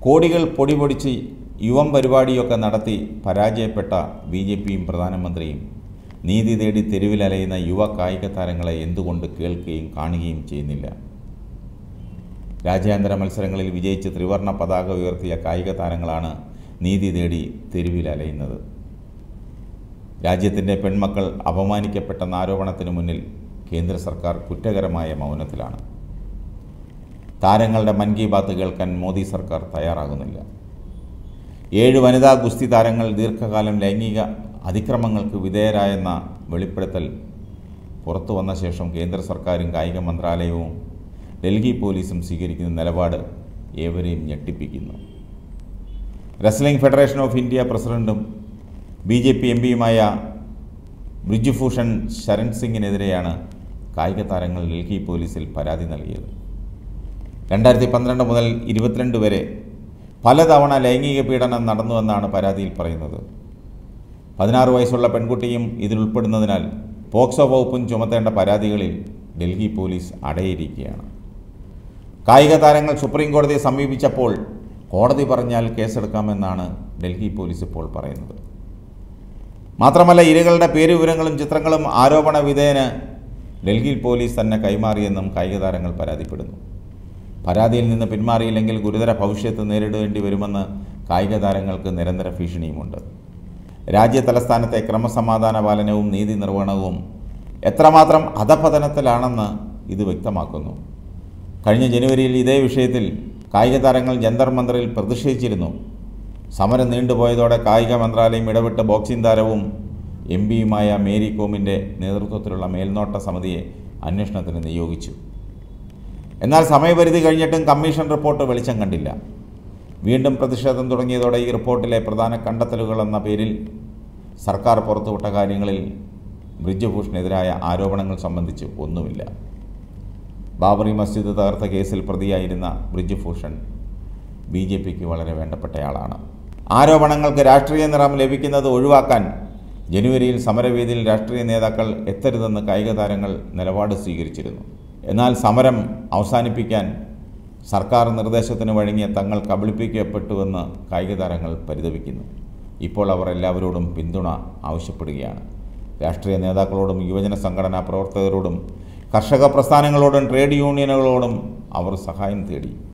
കോടികൾ പൊടി പൊടിച്ച് യുവം പരിപാടിയൊക്കെ നടത്തി പരാജയപ്പെട്ട ബി ജെ പിയും പ്രധാനമന്ത്രിയും നീതി തേടി തെരുവിലലയുന്ന യുവ കായിക താരങ്ങളെ എന്തുകൊണ്ട് കേൾക്കുകയും കാണുകയും ചെയ്യുന്നില്ല രാജ്യാന്തര മത്സരങ്ങളിൽ വിജയിച്ച് ത്രിവർണ പതാക ഉയർത്തിയ കായിക താരങ്ങളാണ് നീതി തേടി തെരുവിലലയുന്നത് രാജ്യത്തിൻ്റെ പെൺമക്കൾ അപമാനിക്കപ്പെട്ടെന്ന ആരോപണത്തിന് മുന്നിൽ കേന്ദ്ര സർക്കാർ കുറ്റകരമായ മൗനത്തിലാണ് താരങ്ങളുടെ മൻ കി ബാത്ത് കേൾക്കാൻ മോദി സർക്കാർ തയ്യാറാകുന്നില്ല ഏഴ് വനിതാ ഗുസ്തി താരങ്ങൾ ദീർഘകാലം ലൈംഗിക അതിക്രമങ്ങൾക്ക് വിധേയരായെന്ന വെളിപ്പെടുത്തൽ പുറത്തു വന്ന ശേഷം കേന്ദ്ര സർക്കാരും കായിക മന്ത്രാലയവും ഡൽഹി പോലീസും സ്വീകരിക്കുന്ന നിലപാട് ഏവരെയും ഞെട്ടിപ്പിക്കുന്നു റെസ്ലിംഗ് ഫെഡറേഷൻ ഓഫ് ഇന്ത്യ പ്രസിഡന്റും ബി ജെ പി എം പിയുമായ ബ്രിജുഭൂഷൺ ശരൺ സിംഗിനെതിരെയാണ് കായിക താരങ്ങൾ ഡൽഹി പോലീസിൽ പരാതി നൽകിയത് രണ്ടായിരത്തി പന്ത്രണ്ട് മുതൽ ഇരുപത്തിരണ്ട് വരെ പലതവണ ലൈംഗിക പീഡനം നടന്നുവെന്നാണ് പരാതിയിൽ പറയുന്നത് പതിനാറ് വയസ്സുള്ള പെൺകുട്ടിയും ഇതിൽ ഉൾപ്പെടുന്നതിനാൽ പോക്സോ വകുപ്പും ചുമത്തേണ്ട പരാതികളിൽ ഡൽഹി പോലീസ് അടയിരിക്കുകയാണ് കായിക താരങ്ങൾ സുപ്രീം കോടതിയെ സമീപിച്ചപ്പോൾ കോടതി പറഞ്ഞാൽ കേസെടുക്കാമെന്നാണ് ഡൽഹി പോലീസ് ഇപ്പോൾ പറയുന്നത് മാത്രമല്ല ഇരകളുടെ പേരുവിവരങ്ങളും ചിത്രങ്ങളും ആരോപണ വിധേയന് ഡൽഹിയിൽ പോലീസ് തന്നെ കൈമാറിയെന്നും കായിക താരങ്ങൾ പരാതിപ്പെടുന്നു പരാതിയിൽ നിന്ന് പിന്മാറിയില്ലെങ്കിൽ ഗുരുതര ഭവിഷ്യത്ത് നേരിടേണ്ടി വരുമെന്ന് കായിക താരങ്ങൾക്ക് നിരന്തര ഭീഷണിയുമുണ്ട് രാജ്യ തലസ്ഥാനത്തെ ക്രമസമാധാന പാലനവും നീതി നിർവഹണവും എത്രമാത്രം അധപതനത്തിലാണെന്ന് ഇത് വ്യക്തമാക്കുന്നു കഴിഞ്ഞ ജനുവരിയിൽ ഇതേ വിഷയത്തിൽ കായിക താരങ്ങൾ ജന്തർ മന്ദറിൽ പ്രതിഷേധിച്ചിരുന്നു സമരം നീണ്ടുപോയതോടെ കായിക മന്ത്രാലയം ഇടപെട്ട് ബോക്സിംഗ് താരവും എം പിയുമായ മേരി കോമിൻ്റെ നേതൃത്വത്തിലുള്ള മേൽനോട്ട സമിതിയെ അന്വേഷണത്തിന് നിയോഗിച്ചു എന്നാൽ സമയപരിധി കഴിഞ്ഞിട്ടും കമ്മീഷൻ റിപ്പോർട്ട് വെളിച്ചം കണ്ടില്ല വീണ്ടും പ്രതിഷേധം തുടങ്ങിയതോടെ ഈ റിപ്പോർട്ടിലെ പ്രധാന കണ്ടെത്തലുകൾ എന്ന പേരിൽ സർക്കാർ പുറത്തുവിട്ട കാര്യങ്ങളിൽ ബ്രിജഭൂഷണെതിരായ ആരോപണങ്ങൾ സംബന്ധിച്ച് ഒന്നുമില്ല ബാബറി മസ്ജിദ് തകർത്ത കേസിൽ പ്രതിയായിരുന്ന ബ്രിജഭൂഷൺ ബി ജെ പിക്ക് വളരെ വേണ്ടപ്പെട്ടയാളാണ് ആരോപണങ്ങൾക്ക് രാഷ്ട്രീയ നിറം ലഭിക്കുന്നത് ഒഴിവാക്കാൻ ജനുവരിയിൽ സമരവേദിയിൽ രാഷ്ട്രീയ നേതാക്കൾ എത്തരുതെന്ന് കായിക താരങ്ങൾ നിലപാട് സ്വീകരിച്ചിരുന്നു എന്നാൽ സമരം അവസാനിപ്പിക്കാൻ സർക്കാർ നിർദ്ദേശത്തിന് വഴങ്ങിയ തങ്ങൾ കബളിപ്പിക്കപ്പെട്ടുവെന്ന് കായിക താരങ്ങൾ പരിതപിക്കുന്നു ഇപ്പോൾ അവർ എല്ലാവരോടും പിന്തുണ ആവശ്യപ്പെടുകയാണ് രാഷ്ട്രീയ നേതാക്കളോടും യുവജന സംഘടനാ പ്രവർത്തകരോടും കർഷക പ്രസ്ഥാനങ്ങളോടും ട്രേഡ് യൂണിയനുകളോടും അവർ സഹായം തേടി